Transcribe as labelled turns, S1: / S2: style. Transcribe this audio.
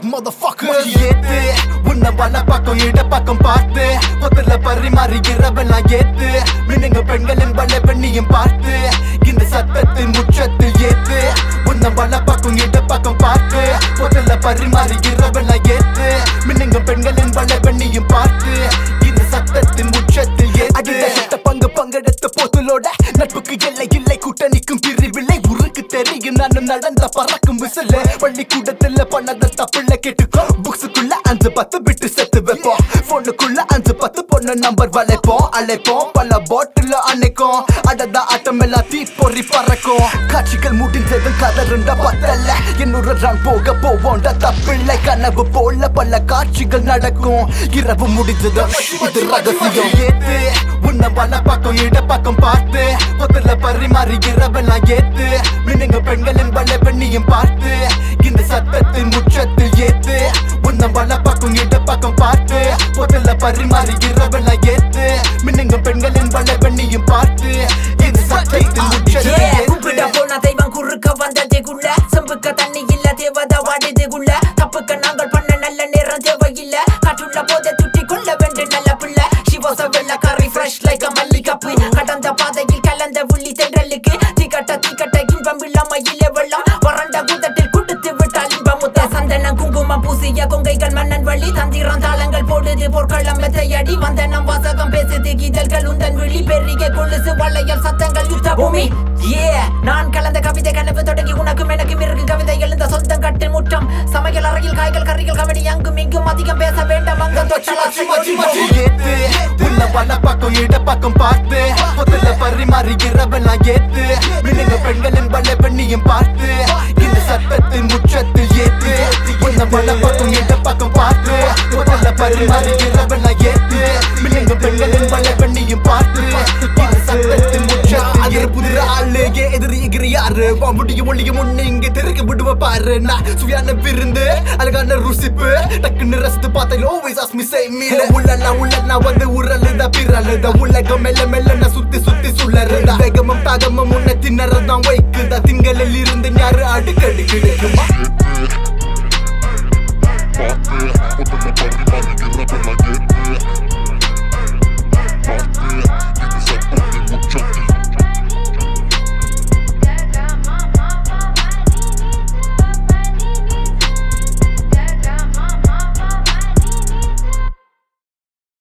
S1: motherfucker ஏத்து உன்னை வல பக்கம் இட பக்கம் பார்த்து பொத்துல பரிமாறி இரவெல்லாம் ஏத்து மின்னுங்க பெண்களின் வல பெண்ணியும் பார்த்து இந்த சத்தத்தின் முற்றத்தில் ஏத்து உன்னை வல பக்கம் இட பக்கம் பார்த்து பொத்துல பரிமாறி இரவெல்லாம் ஏத்து மின்னுங்க பெண்களின் வல பெண்ணியும் பார்த்து இந்த சத்தத்தின் முற்றத்தில் ஏத்து சட்ட பங்கு பங்கெடுத்த போத்தலோட நட்புக்கு எல்லை இல்லை கூட்டணிக்கும் பிரிவில்லை உருக்கு தெரியும் நானும் நடந்த பறக்கும் விசில பள்ளிக்கூடத்துல பண்ணத தப்புல கேட்டுக்கோ புக்ஸுக்குள்ள அஞ்சு பத்து விட்டு செத்து வைப்போம் போனுக்குள்ள அஞ்சு பத்து பொண்ணு நம்பர் வளைப்போம் அழைப்போம் பல பாட்டில் அணைக்கும் அடதா ஆட்டம் எல்லாம் தீ பொறி பறக்கும் காட்சிகள் முடிஞ்சதும் கதருண்ட பத்தல்ல இன்னொரு ரன் போக போவோண்ட தப்பில்லை கனவு போல பல காட்சிகள் நடக்கும் இரவு முடிஞ்சதும் இது ரகசியம் ஏத்து உன்னை வல பக்கம் இட பக்கம் பார்த்து பொத்துல பரிமாறி இரவெல்லாம் ஏத்து மின்னுங்க பெண்களின் வல பெண்ணியும் பார்த்து இந்த சத்தத்தின் முற்றத்தில் ஏத்து உன்னை வல பக்கம் இட பக்கம் பார்த்து பொத்துல பரிமாறி இரவெல்லாம் ஏத்து மின்னுங்க பெண்களின் வல பெண்ணியும் பார்த்து இந்த சத்தத்தின் முற்றத்தில்
S2: Yeah,
S1: ஏத்து
S2: கூப்பிட போன தெய்வம் குறுக்க வந்ததுக்குள்ள செம்புக்க தண்ணி இல்ல தேவதை வாடுதுக்குள்ள தப்புக்க நாங்கள் பண்ண நல்ல நேரம் தேவையில்ல காற்றுள்ள போதை துட்டி கொள்ள வேண்டும் நல்ல பிள்ளை சிவச வெள்ள கரை ஃப்ரெஷ் லைக் மல்லிகப்பு கடந்த பாதையில் கலந்த உள்ளி தென்றலுக்கு தீக்கட்ட தீக்கட்ட இன்பம் இல்லாம இல்ல வெள்ளம் வறண்ட கூதட்டில் கொடுத்து விட்டால் இன்பம் முத்த சந்தனம் குங்குமம் பூசிய கொங்கைகள் மன்னன் வழி தந்திரம் தாளங்கள் போடுது போர்க்களம் மெத்தையடி வந்தனம் வாசகம் பேசுது கீதல்கள் உந்தன் விழி பெரிய கொலுசு வளையல் சத்தங்கள் யுத்த பூமி ஏ நான் கலந்த கவிதை கனவு தொடங்கி உனக்கும் எனக்கும் இருக்கு கவிதை எழுந்த சொந்தம் கட்டு முற்றம் சமையல் அறையில் காய்கள் கறிகள் கவனி அங்கும் இங்கும் அதிகம் பேச வேண்டாம் அங்க தொட்டலாசி
S1: ஏத்து உன்னை வல பக்கம் இட பக்கம் பார்த்து பொத்துல பரிமாறி இரவெல்லாம் ஏத்து மின்னுங்க பெண்களின் வல பெண்ணியும் பார்த்து இந்த சத்தத்தின் முற்றத்தில் ஏத்து உன்னை வல பக்கம் இட பக்கம் பார்த்து பொத்துல பரிமாறி இரவெல்லாம் ஏத்து மின்னுங்க பெண்களின் வல பெண்ணியும் பார்த்து இந்த சத்தத்தின் முற்றத்தில் ஏத்து புதிர ஆளு ஏன் எதிரி எகிரி யாரு முடியும் ஒளியும் ஒண்ணு இங்க தெருக்கு விடுவ பாரு நான் சுவையான விருந்து அழகான ருசிப்பு டக்குன்னு ரசித்து பார்த்தேன் always ask me say me உள்ளலாம் உள்ளனா வந்து உரலுதா பிறலுதா உலகம் மெல்ல மெல்ல நான் சுத்தி சுத்தி சுழறுதா வேகமும் தாகமும் உன்னை திணறதான் வைக்குதா திங்களில் இருந்து ஞாறு அடுக்கடுக்கு